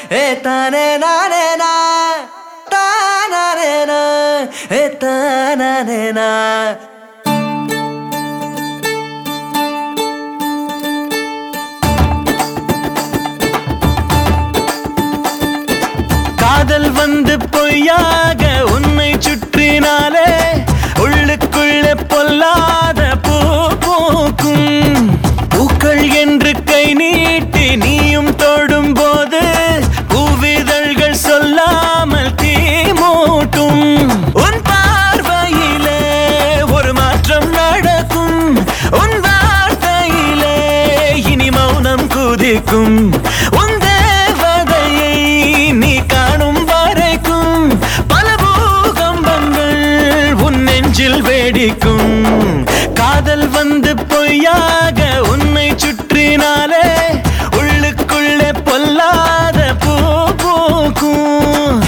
ஏ தானே நானே நா தானே நா ஏ தானே நா காதல் வந்து பொய்யாக உன்னை சுற்றினாலே உள்ளுக்குள்ளே பொல்லாத பூ பூக்கும் பூக்கள் என்று கை நீட்டி நீயும் தொடும் போது பூவிதழ்கள் சொல்லாமல் தீ மூட்டும் உன் பார்வையிலே ஒரு மாற்றம் நடக்கும் உன் வார்த்தையிலே இனி மௌனம் குதிக்கும் உன் தேவதையை நீ காணும் வரைக்கும் பல பூகம்பங்கள் உன் நெஞ்சில் வேடிக்கும் காதல் வந்து பொய்யாக உன்னை சுற்றினாலே உள்ளுக்குள்ளே பொல்லாத பூ பூக்கும்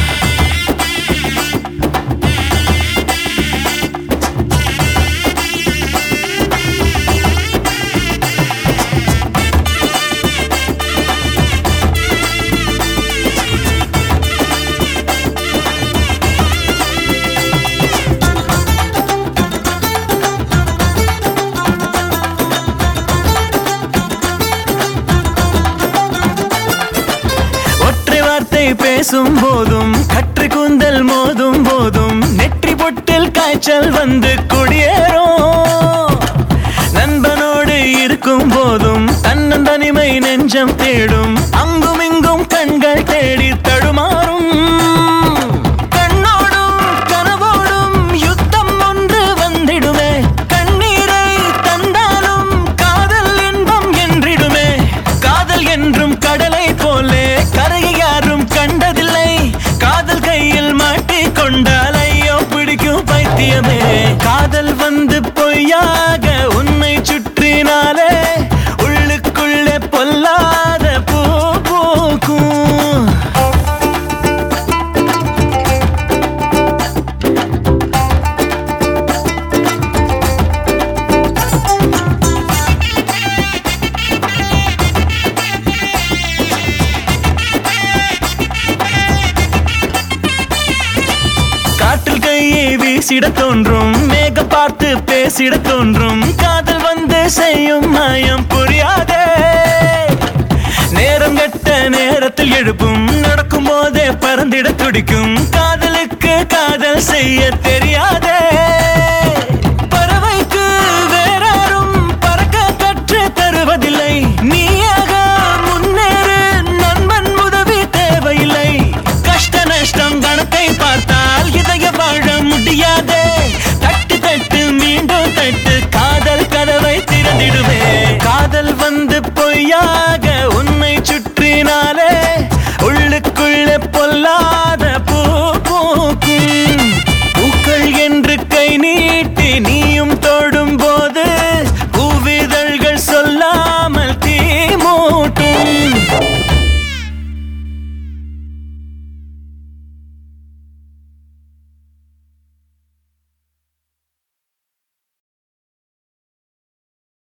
ஒற்றை வார்த்தை பேசும் போதும் கற்று கூந்தல் மோதும் போதும் நெற்றி பொட்டில் காய்ச்சல் வந்து குடியேறும் நண்பனோடு இருக்கும் போதும் தன்னந்தனிமை நெஞ்சம் தேடும் அங்கும் இங்கும் கண்கள் தேடி தடுமாறும் கண்ணோடும் கனவோடும் யுத்தம் ஒன்று வந்திடுமே கண்ணீரை தந்தாலும் காதல் இன்பம் என்றிடுமே காதல் என்றும் கடலை போலே கரையை யாரும் கண்டதில்லை காதல் கையில் மாட்டிக் கொண்டால் ஐயோ பிடிக்கும் பைத்தியமே காதல் வந்து பொய்யாக உன்னை சுற்றினாலே உள்ளுக்குள்ளே பொல்லாத பூ பூக்கும் காற்றில் கையை வீசிட தோன்றும் மேகம் பார்த்து பேசிட தோன்றும் காதல் வந்து செய்யும் மாயம் புரியாதே நேரம் கெட்ட நேரத்தில் எழுப்பும் நடக்கும் போதே பறந்திட துடிக்கும் காதலுக்கு காதல் செய்ய தெரியாதே பறவைக்கு வேறாரும் பறக்க கற்று தருவதில்லை நீயாக முன்னேறு நண்பன் உதவி தேவையில்லை கஷ்ட நஷ்டம் கணக்கை பார்த்தால் இதய வாழ முடியாதே தட்டு தட்டு மீண்டும் தட்டு காதல் கதவை திறந்திடுவே காதல் வந்து பொய்யாக